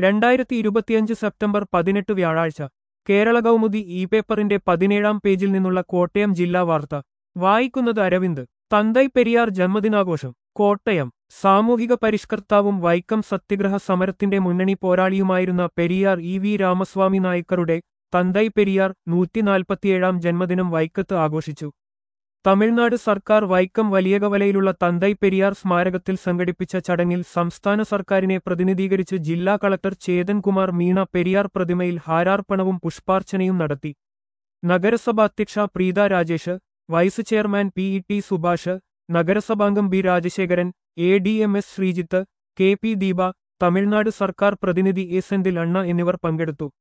രണ്ടായിരത്തി ഇരുപത്തിയഞ്ച് സെപ്റ്റംബർ പതിനെട്ട് വ്യാഴാഴ്ച കേരള കൗമുദി ഇ പേപ്പറിന്റെ പതിനേഴാം പേജിൽ നിന്നുള്ള കോട്ടയം ജില്ലാ വാർത്ത വായിക്കുന്നത് അരവിന്ദ് തന്തൈ പെരിയാർ ജന്മദിനാഘോഷം കോട്ടയം സാമൂഹിക പരിഷ്കർത്താവും വൈക്കം സത്യഗ്രഹ സമരത്തിന്റെ മുന്നണി പോരാളിയുമായിരുന്ന പെരിയാർ ഇ വി രാമസ്വാമി നായ്ക്കറുടെ തന്തൈ പെരിയാർ നൂറ്റിനാൽപ്പത്തിയേഴാം ജന്മദിനം വൈക്കത്ത് ആഘോഷിച്ചു തമിഴ്നാട് സർക്കാർ വൈക്കം വലിയകവലയിലുള്ള തന്തൈ പെരിയാർ സ്മാരകത്തിൽ സംഘടിപ്പിച്ച ചടങ്ങിൽ സംസ്ഥാന സർക്കാരിനെ പ്രതിനിധീകരിച്ച് ജില്ലാ കളക്ടർ ചേതൻകുമാർ മീണ പെരിയാർ പ്രതിമയിൽ ഹാരാർപ്പണവും പുഷ്പാർച്ചനയും നടത്തി നഗരസഭാധ്യക്ഷ Preetha Rajesh vice chairman P E T Subhash നഗരസഭാംഗം B Rajasekharan A D M S Sreejith K P Deepa Tamil Nadu സർക്കാർ പ്രതിനിധി എ സെന്തിൽ അണ്ണ എന്നിവർ പങ്കെടുത്തു